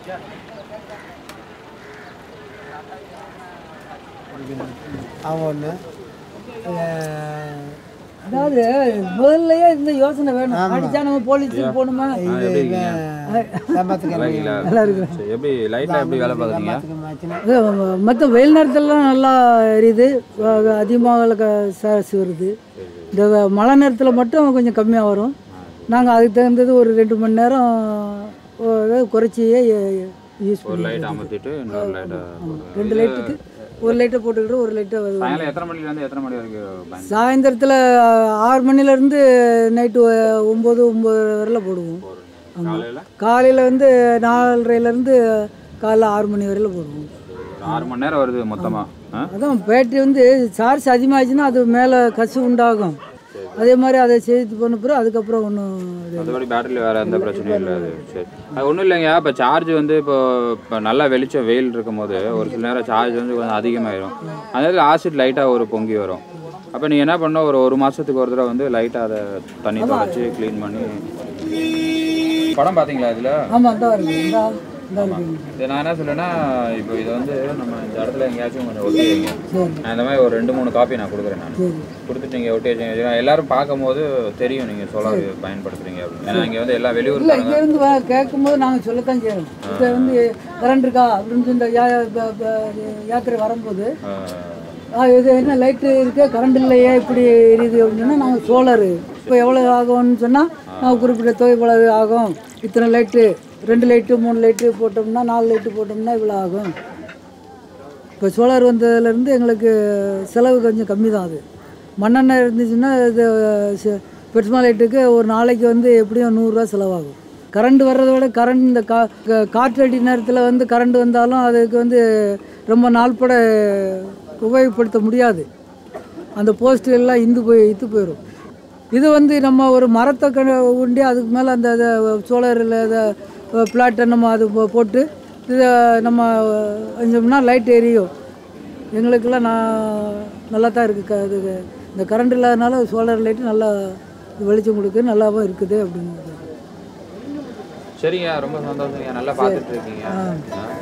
அவங்க ஒன்று அதாவது முதல்லயே இந்த யோசனை வேணும் அடிச்சா நம்ம போலீஸுக்கு போகணுமா சம்பத்துக்கு நல்லா இருக்கு சரி, எப்படி லைட்ல எப்படி வேலை பார்க்குறீங்க அது மற்ற வெயில் நேரத்துலலாம் நல்லா எரியுது அஹ் அதிகமாக க- சார்ஸ் வருது இந்த வ- மழை நேரத்தில் மட்டும் கொஞ்சம் கம்மியாக வரும் நாங்கள் அதுக்கு தகுந்தது ஒரு ரெண்டு மணி நேரம் ஒ- அதாவது குறைச்சியே யூஸ் ஒரு பண்ணி லைட் அமர்த்திட்டு இன்னொரு லைட்டை ரெண்டு லைட்டுக்கு ஒரு லைட்டை போட்டுக்கிட்டு ஒரு லைட்டை சாயங்காலம் எத்தனை மணிலேருந்து எத்தனை மணி வரைக்கும் பயன் சாயந்தரத்தில் ஆறு மணிலேருந்து நைட்டு ஒம்பது ஒம்பது வரையில் போடுவோம் காலையில் காலையில் வந்து நாலரைலேருந்து காலைல ஆறு மணி வரையில் போடுவோம் ஒரு ஆறு மணி நேரம் வருது மொத்தமாக அதான் பேட்டரி வந்து சார்ஜ் அதிகமாச்சுன்னா அது மேலே கசு உண்டாகும் அதே மாதிரி அதை செய்து பண்ண பிறகு அதுக்கப்புறம் ஒன்றும் மற்றபடி பேட்டரியில் வேறு எந்த பிரச்சனையும் இல்லை அது சரி அது ஒன்றும் இல்லைங்க இப்போ சார்ஜ் வந்து இப்போ இப்போ நல்லா வெளிச்சம் வெயில் இருக்கும் போது ஒரு சில நேரம் சார்ஜ் வந்து கொஞ்சம் அதிகமாயிரும் அந்த நேரத்தில் ஆசிட் லைட்டாக ஒரு பொங்கி வரும் அப்போ நீங்கள் என்ன பண்ணணும் ஒரு ஒரு மாதத்துக்கு ஒரு தடவை வந்து லைட்டாக அதை தண்ணி தொடச்சி க்ளீன் பண்ணி படம் பார்த்தீங்களா இதில் ஆமாம் தான் இருக்கு இந்த இந்த இருக்கு இது நான் என்ன சொல்லேன்னா இப்போ இதை வந்து நம்ம இந்த இடத்துல எங்கேயாச்சும் கொஞ்சம் ஒட்டி வைங்க சரி நான் இந்த மாதிரி ஒரு ரெண்டு மூணு காப்பி நான் கொடுக்குறேன் நான் சரி கொடுத்துட்டு நீங்கள் ஒட்டி வச்சுங்க எல்லாரும் பார்க்கும்போது தெரியும் நீங்கள் சோலார் பயன்படுத்துறீங்க அப்படின்னு ஏன்னா இங்கே வந்து எல்லா வெளியூர் இல்லை இங்கேருந்து கேட்கும்போது நாங்கள் சொல்லத்தான் செய்யணும் இப்போ வந்து கரண்ட் இருக்கா அப்படின்னு சொல்லி இந்த யா- ப- ப- யாத்திரை வரும்போது ஆ, இது என்ன லைட்டு இருக்கு கரண்ட் இல்லையே இப்படி எரியுது அப்படின்னு சொன்னால் நாங்கள் சோலாரு இப்போ எவ்வளோ ஆகும்னு சொன்னால் நான் குறிப்பிட்ட தொகை இவ்வளவு ஆகும் இத்தனை லைட்டு ரெண்டு லைட்டு மூணு லைட்டு போட்டோம்னா நாலு லைட்டு போட்டோம்னா இவ்வளோ ஆகும் இப்போ சோலார் வந்ததுலேருந்து எங்களுக்கு செலவு கொஞ்சம் கம்மி தான் அது மண்ணெண்ணெய் இருந்துச்சுன்னா இது ச- பெட்ரோமா லைட்டுக்கு ஒரு நாளைக்கு வந்து எப்படியும் நூறுரூவா செலவாகும் கரண்ட் வர்றதை விட கரண்ட் இந்த கா க- காற்றடி நேரத்தில் வந்து கரண்ட் வந்தாலும் அதுக்கு வந்து ரொம்ப நாள்பட உபயோகப்படுத்த முடியாது அந்த போஸ்ட் எல்லாம் இந்து போய் இத்து போயிடும் இது வந்து நம்ம ஒரு மரத்தை க உண்டி அதுக்கு மேலே அந்த சோலாரில் இதை பிளாட்டை நம்ம அது போ- போட்டு இதை நம்ம செஞ்சோம்னா லைட் எரியும் எங்களுக்கெல்லாம் நான் நல்லா தான் இருக்குது க இது இந்த கரண்ட் இல்லாதனால சோலார் லைட்டு நல்லா வெளிச்சம் கொடுக்குது நல்லாவும் இருக்குது அப்படிங்கிறது சரிங்க ரொம்ப சந்தோஷங்க நல்லா பார்த்துட்டு இருக்கீங்க